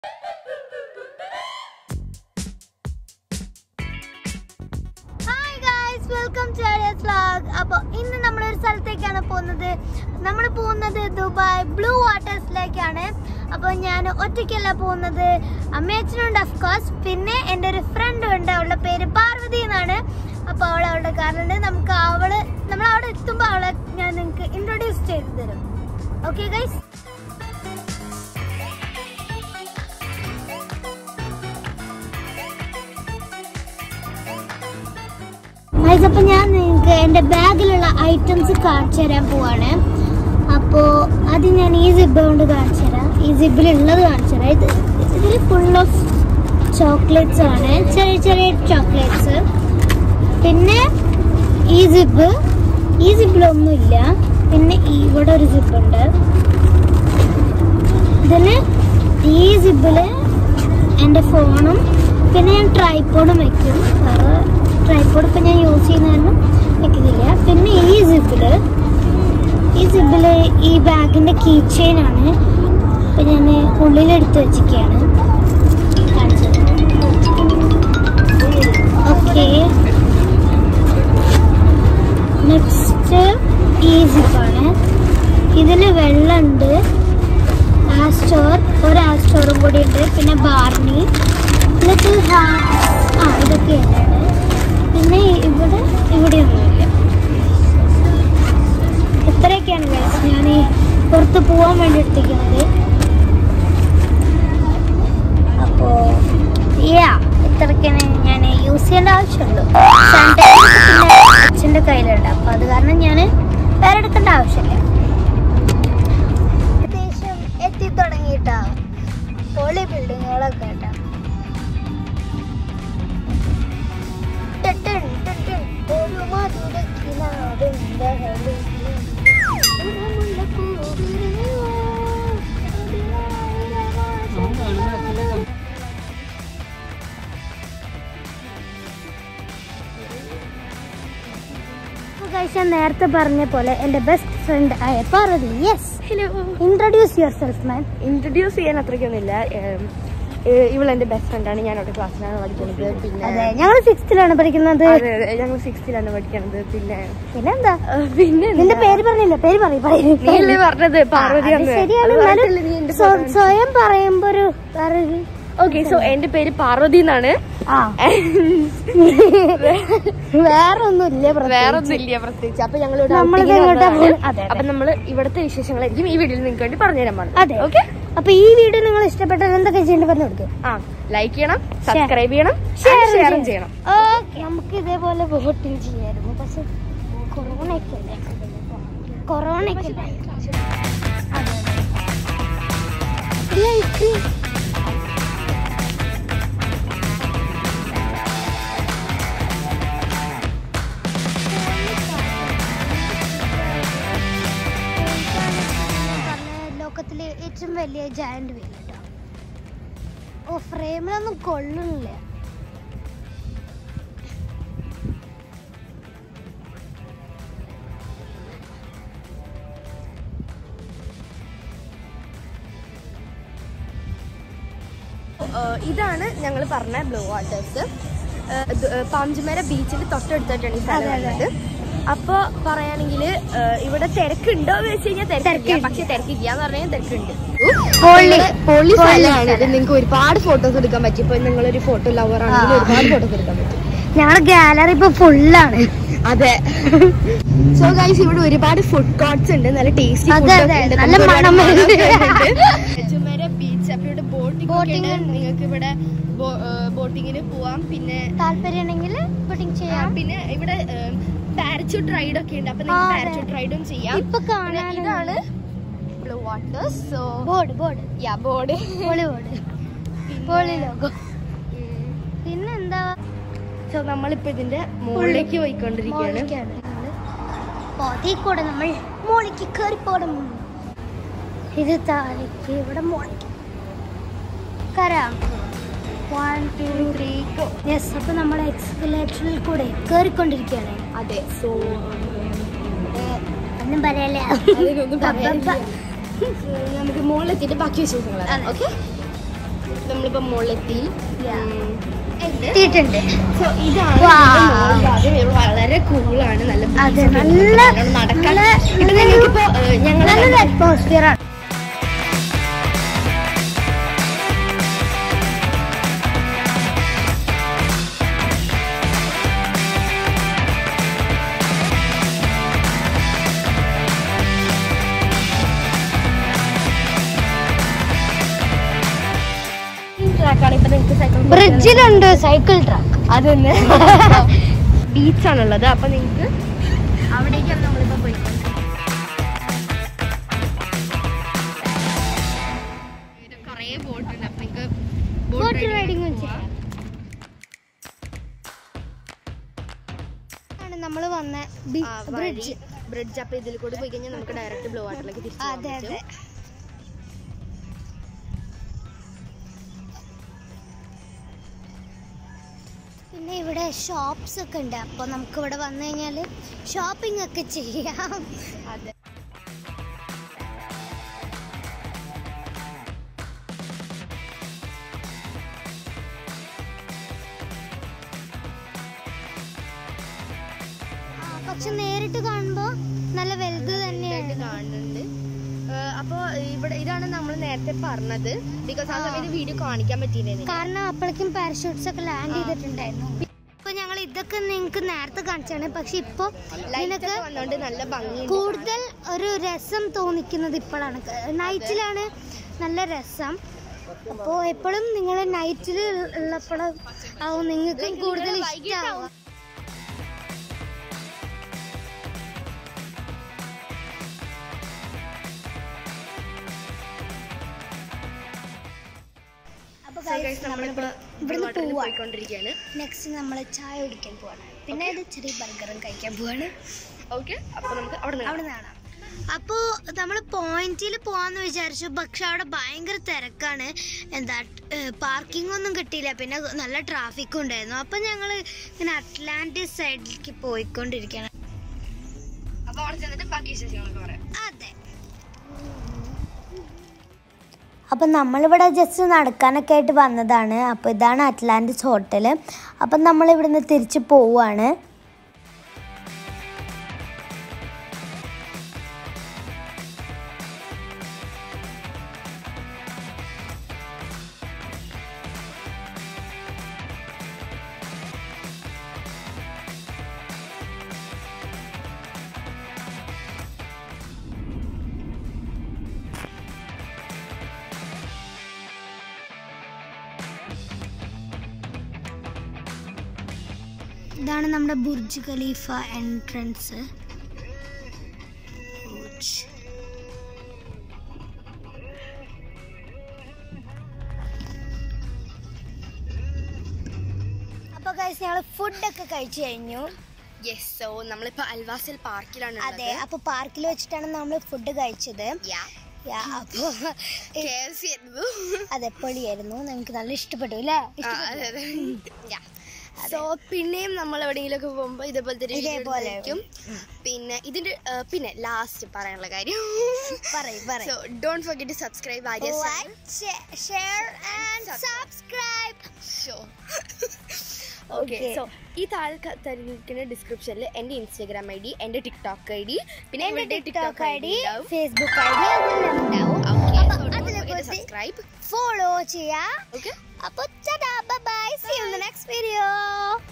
Hi guys welcome to Arya's vlog അപ്പോൾ ഇന്ന് നമ്മൾ ഒരു സ്ഥലത്തേക്കാണ് പോകുന്നത് നമ്മൾ പോകുന്നത് ദുബായ് ബ്ലൂ വാട്ടേഴ്സിലേക്കാണ് അപ്പോൾ ഞാൻ ഒറ്റയ്ക്കല്ല പോകുന്നത് അമ്മയച്ചനുണ്ട് ഓഫ് കോഴ്സ് പിന്നെ എൻ്റെ ഒരു ഫ്രണ്ട് ഉണ്ട് അവളുടെ പേര് പാർവതി എന്നാണ് അപ്പോൾ അവൾ അവളുടെ കാറിലുണ്ട് നമുക്ക് അവള് നമ്മൾ അവിടെ എത്തുമ്പോൾ അവളെ ഞാൻ നിങ്ങൾക്ക് ഇൻട്രൊഡ്യൂസ് ചെയ്ത് തരും ഓക്കെ ഗൈസ് ഗൈസ് അപ്പൊ ഞാൻ നിങ്ങൾക്ക് എന്റെ ബാഗിലുള്ള ഐറ്റംസ് കാണിച്ചു തരാൻ പോവാണ് അപ്പോ അത് ഞാൻ ഈ സിബ് കൊണ്ട് കാണിച്ചു തരാം ഈ സിബിൽ ഉള്ളത് കാണിച്ചു തരാം ഇത് ഇതിൽ ഫുൾ ഓഫ് ചോക്ലേറ്റ്സ് ആണ് ചെറിയ ചെറിയ ചോക്ലേറ്റ്സ് പിന്നെ ഈ സിബ് ഈ സിബിലൊന്നുമില്ല പിന്നെ ഇവിടെ ഒരു സിബ് ഉണ്ട് ഇതിന് ഈ സിബില് എൻ്റെ ഫോണും പിന്നെ ഞാൻ ട്രൈപ്പോഡും വെക്കും ട്രൈപ്പോഡ് ഇപ്പം ഞാൻ യൂസ് ചെയ്യുന്ന കാരണം വെക്കുന്നില്ല പിന്നെ ഈ സിബില് ഈ സിബില് ഈ ബാഗിൻ്റെ കീ ചെയിൻ ആണ് ഇപ്പം ഞാൻ ഉള്ളിലെടുത്ത് വെച്ചിരിക്കുകയാണ് ഓക്കെ നെക്സ്റ്റ് ഈ സിബാണ് ഇതിൽ വെള്ളമുണ്ട് ആസ്റ്റോർ ഒരു ആസ്റ്റോറും കൂടി ഉണ്ട് പിന്നെ ബാർണി ലിറ്റിൽ ഹാർട്ട്സ് ആ ഇതൊക്കെ തന്നെയാണ് പിന്നെ ഇവിടെ ഇവിടെ ഒന്നുമില്ല ഇത്രയൊക്കെയാണ് guys ഞാൻ ഈ പുറത്ത് പോകാൻ വേണ്ടി എടുത്തിരിക്കുന്നത് അപ്പോൾ യാ ഇത്രയൊക്കെയാണ് ഞാൻ യൂസ് ചെയ്യേണ്ട ആവശ്യമുള്ളൂ സാനിറ്റൈസർ പിന്നെ അച്ഛൻ്റെ കയ്യിലുണ്ട് അപ്പോൾ അത് കാരണം ഞാൻ വേറെ എടുക്കേണ്ട ആവശ്യമില്ല ഏകദേശം എത്തി തുടങ്ങിയിട്ടാ പൊളി ബിൽഡിങ്ങുകളൊക്കെ കേട്ടാ ടെട്ടൻ, ടെട്ടൻ, ഒരു മധുരക്കിനാവിന്റെ ഹരിയിൽ ഉറമുള്ള പൂവിനെയോ, അതിനായിരമാശം ഗൈസ് ഞാൻ നേരത്തെ പറഞ്ഞ പോലെ എൻ്റെ ബെസ്റ്റ് ഫ്രണ്ട് ആയ Parvathy yes hello introduce yourself man introduce ചെയ്യാൻ അത്രയ്ക്കൊന്നുമില്ല ഇവൾ എൻ്റെ ബെസ്റ്റ് ഫ്രണ്ടാണ് ഞാൻ അവിടെ ക്ലാസ്സിലാണ് പഠിക്കുന്നത് പിന്നെ അതെ ഞങ്ങൾ സിക്സ്ത്തിലാണ് പഠിക്കുന്നത് അതെ അതെ ഞങ്ങൾ സിക്സ്ത്തിലാണ് പഠിക്കുന്നത് പിന്നെ പിന്നെന്താ ഏഹ്, പിന്നെ നിന്റെ പേര് പറഞ്ഞില്ല പേര് പറയും നീയല്ലേ പറഞ്ഞത് പാർവതി എന്ന് ശരിയാണ് അത് എന്നാലും പറഞ്ഞില്ലേ നീ എൻ്റെ സ്വ- സ്വയം പറയുമ്പോ ഒരു പറയ്. ഓക്കെ സോ എന്റെ പേര് പാർവതി എന്നാണ് ആ വേറെ ഒന്നുമില്ല വേറെ ഒന്നും ഇല്ല പ്രത്യേകിച്ച് അപ്പൊ ഞങ്ങൾ ഇവിടെ നമ്മളിത് outing ന് ഇങ്ങോട്ടാ വന്നതാണ്. പോകുന്നത്. അതെ, അതെ. അപ്പൊ നമ്മള് ഇവിടുത്തെ വിശേഷങ്ങളായിരിക്കും ഈ വീഡിയോയിൽ നിങ്ങൾക്ക് വേണ്ടി പറഞ്ഞുതരാൻ അതെ പാടില്ല ഓക്കെ അപ്പൊ ഈ വീഡിയോ നിങ്ങൾ ഇഷ്ടപ്പെട്ടാൽ എന്തൊക്കെ ചെയ്യേണ്ടി പറഞ്ഞു കൊടുക്കും ആ ലൈക്ക് ചെയ്യണം സബ്സ്ക്രൈബ് ചെയ്യണം Share ഷെയറും ചെയ്യണം. ചെയ്യണം ഓക്കെ നമുക്ക് ഇതേപോലെ വോട്ടിംഗ് ചെയ്യായിരുന്നു പക്ഷെ കൊറോണയൊക്കെ അല്ലേ കൊറോണയൊക്കെ അല്ലേ അതെ, അതെ. ഇല്ല, ഇത്തിരി ലോകത്തിലെ ഏറ്റവും വലിയ ജയന്റ് വീൽ കേട്ടോ ഓ ഫ്രെയിമിലൊന്നും കൊള്ളുന്നില്ല ഏഹ് ഇതാണ് ഞങ്ങൾ പറഞ്ഞ ബ്ലൂ വാട്ടേഴ്സ് പാഞ്ചുമേര ബീച്ചിന്റെ തൊട്ടടുത്തായിട്ടാണ് ഈ സ്ഥലം അതെ, അതെ. വരുന്നത് അപ്പൊ പറയുകയാണെങ്കിൽ ഇവിടെ തിരക്കുണ്ടോ എന്ന് വെച്ച് കഴിഞ്ഞാൽ തിരക്കില്ല തിരക്കില്ല. പക്ഷെ തിരക്കില്ല എന്ന് പറഞ്ഞാൽ തിരക്കുണ്ട് പൊള്ളി. പൊള്ളി പൊള്ളി സ്ഥലമാണ് ഇത് നിങ്ങൾക്ക് ഒരുപാട് ഫോട്ടോസ് എടുക്കാൻ പറ്റും ഇപ്പൊ നിങ്ങളൊരു ഫോട്ടോ ലവർ ആണെങ്കിൽ ആ. ഒരുപാട് ഫോട്ടോസ് എടുക്കാൻ പറ്റും ഞങ്ങളുടെ ഗാലറി ഇപ്പൊ ഫുള്ളാണ് അതെ സോ ഗൈസ് ഇവിടെ ഒരുപാട് ഫുഡ് കോർട്ട്സ് ഉണ്ട് നല്ല ടേസ്റ്റി അതെ, അതെ. നല്ല മണം വരുന്നുണ്ട്. ബീച്ച് അപ്പൊ ഇവിടെ ബോട്ടിംഗ് Boating ഉണ്ട്. നിങ്ങൾക്ക് ഇവിടെ ബോട്ടിങ്ങിന് പോവാം പിന്നെ താല്പര്യമുണ്ടെങ്കിൽ ബോട്ടിംഗ് ആ, ചെയ്യാം പിന്നെ ഇവിടെ പാരച്യൂട്ട് റൈഡ് ഒക്കെ ഉണ്ട് അപ്പൊ ആ, നിങ്ങൾക്ക് അതെ. പാരച്യൂട്ട് റൈഡും ചെയ്യാം ഇപ്പൊ പിന്നെ കാണാൻ ഇതാണ് blue waters so board board yeah board പൊളി ബോർഡ് പൊളി ലോഗോ പിന്നെന്താ സോ നമ്മളിപ്പോ ഇതിന്റെ മുകളിലേക്ക് പോയിക്കൊണ്ടിരിക്കുകയാണ് മോളിക്കാണ് നമ്മള്. അപ്പൊ അതിൽ കൂടെ നമ്മൾ മോളിക്ക് കയറി പോടും ഇത് താഴേക്ക് ഇവിടെ മോളിക്ക് കരാം വൺ ടു ത്രീ യെസ് അപ്പൊ നമ്മൾ എക്സ്കലേറ്ററിൽ കൂടെ കയറിക്കൊണ്ടിരിക്കുകയാണ് അതെ സോ ഒന്നും പറയല്ലേ അതിനൊന്നും പറയാനില്ല. നമുക്ക് മുകളിലെത്തിയിട്ട് ബാക്കി വിശേഷങ്ങളാണ് അതെ. ഓക്കെ നമ്മളിപ്പോ മുകളിലെത്തി ഉം. എത്തിയിട്ടുണ്ട് So, ഇതാണ് Wow. ഇതിന്റെ മുകൾ ഭാഗം. ഇത് വളരെ കൂളാണ് നല്ല അതെ, breeze ഒക്കെ ഉണ്ട്. നല്ല- നല്ലോണം നടക്കാൻ നല്ല- ഇത് ഞങ്ങൾക്കിപ്പോ ഏഹ്, ഞങ്ങള് നല്ലൊരു അറ്റ്മോസ്ഫിയർ ആണ് ട്രാക്കാണ് ഇപ്പൊ നിങ്ങൾക്ക് സൈക്കിൾ ബ്രിഡ്ജിലുണ്ട് സൈക്കിൾ ട്രാക്ക് അതന്നെ ബീച്ചാണുള്ളത് അപ്പൊ നിങ്ങൾക്ക് അവിടേക്കാണ് നമ്മളിപ്പോ പോയിക്കൊണ്ടിരിക്കുന്നത് കുറേ ബോട്ടുണ്ട് അപ്പൊ നിങ്ങൾക്ക് ബോട്ട് റൈഡിങ് ആണ് നമ്മൾ വന്ന ബ്രിഡ്ജ് ബ്രിഡ്ജ് അപ്പൊ ഇതിൽ കൂടി പോയി കഴിഞ്ഞാൽ നമുക്ക് ഡയറക്റ്റ് ബ്ലൂ വാട്ടറിലേക്ക് തിരിച്ചു പോകാൻ അതെ പറ്റും. അതെ പിന്നെ ഇവിടെ ഷോപ്സ് ഒക്കെ ഉണ്ട് അപ്പോൾ നമുക്ക് ഇവിടെ വന്നു കഴിഞ്ഞാൽ ഷോപ്പിംഗ് ഒക്കെ ചെയ്യാം അതെ ആ, പക്ഷെ നേരിട്ട് കാണുമ്പോൾ നല്ല വലുത് ആയിട്ട് തന്നെയാണ് കാണുന്നുണ്ട് ഏഹ് അപ്പൊ ഇവിടെ ഇതാണ് നമ്മൾ നേരത്തെ പറഞ്ഞത് ബിക്കോസ് ആ ആ. സമയത്ത് വീഡിയോ കാണിക്കാൻ പറ്റിയില്ല കാരണം അപ്പോഴേക്കും പാരഷൂട്ട്സ് ഒക്കെ ലാൻഡ് ചെയ്തിട്ടുണ്ടായിരുന്നു ഇപ്പൊ ഞങ്ങൾ ഇതൊക്കെ നിങ്ങൾക്ക് നേരത്തെ കാണിച്ചാണ് പക്ഷെ ഇപ്പൊ ലൈറ്റ് നിനക്ക് ഒക്കെ വന്നോണ്ട് നല്ല ഭംഗിയുണ്ട് കൂടുതൽ ഒരു രസം തോന്നിക്കുന്നത് ഇപ്പോഴാണ് നൈറ്റിലാണ് നല്ല രസം അപ്പോൾ എപ്പോഴും നിങ്ങൾ നൈറ്റിൽ ഉള്ളപ്പോഴും ആവും നിങ്ങൾക്ക് കൂടുതൽ ഇഷ്ടമാവും അപ്പോൾ So guys, നമ്മളിപ്പോ ഇവിടുന്ന് water ല് പോവാണ് പോയിക്കൊണ്ടിരിക്കുകയാണ് നെക്സ്റ്റ് നമ്മൾ ചായ കുടിക്കാൻ പോവാണ് പിന്നെ ഒരു ചെറിയ ബർഗറും കഴിക്കാൻ പോവാണ് ഓക്കെ അപ്പൊ നമുക്ക് അവിടെ നിന്ന് അവിടെ നിന്നാണ് അപ്പോൾ നമ്മൾ പോയിന്റിൽ പോവാന്ന് വിചാരിച്ചു പക്ഷെ അവിടെ ഭയങ്കര തിരക്കാണ് എന്താ പാർക്കിംഗ് ഒന്നും കിട്ടിയില്ല പിന്നെ നല്ല ട്രാഫിക്കും ഉണ്ടായിരുന്നു അപ്പം ഞങ്ങൾ ഇങ്ങനെ അറ്റ്ലാന്റിക് സൈഡിലേക്ക് പോയിക്കൊണ്ടിരിക്കുകയാണ് അപ്പൊ അവിടെ ചെന്നിട്ട് ബാക്കി വിശേഷങ്ങളൊക്കെ പറയാം അതെ അപ്പം നമ്മളിവിടെ ജസ്റ്റ് നടക്കാനൊക്കെ ആയിട്ട് വന്നതാണ് അപ്പോൾ ഇതാണ് അറ്റ്ലാന്റിസ് ഹോട്ടൽ അപ്പം നമ്മൾ ഇവിടുന്ന് തിരിച്ച് പോവുകയാണ് ഇതാണ് നമ്മുടെ ബുർജ് ഖലീഫ എൻട്രൻസ് അപ്പോൾ ഗൈസ് ഞങ്ങൾ ഫുഡൊക്കെ കഴിച്ചു കഴിഞ്ഞു യെസ് സോ നമ്മളിപ്പോ അൽവാസൽ പാർക്കിലാണ് അതെ അപ്പോൾ പാർക്കിൽ വെച്ചിട്ടാണ് നമ്മൾ ഫുഡ് കഴിച്ചത് യാ, അപ്പോൾ അതെ പൊളിയായിരുന്നു നമുക്ക് നല്ല ഇഷ്ടപ്പെട്ടു അല്ലേ സോ പിന്നെയും നമ്മൾ എവിടെയെങ്കിലുമൊക്കെ പോകുമ്പോൾ ഇതേപോലത്തെ ഒരു video ഇതേപോലെ. എടുത്തിരിക്കും. പിന്നെ ഇതിന്റെ ആ, പിന്നെ ലാസ്റ്റ് പറയാനുള്ള കാര്യം പറയും സോ പറയും don't forget to subscribe Arya like share and subscribe show okay Okay. So ഈ താഴെ ക- തരുന്നിരിക്കുന്ന ഡിസ്ക്രിപ്ഷനിൽ എൻ്റെ ഇൻസ്റ്റാഗ്രാം ഐ ഡി എൻ്റെ ടിക്ടോക്ക് ഐ ഡി പിന്നെ എന്റെ ഇവരുടെ ടിക്ടോക്ക് ഐ ഡി ഉണ്ടാവും ഫേസ്ബുക്ക് ഐ ഡി അതെല്ലാം ഉണ്ടാവും അപ്പൊ അതിനെ കുറിച്ച് സബ്സ്ക്രൈബ് ഫോളോ ചെയ്യാ ഓക്കെ അപ്പൊ bye see you in the next video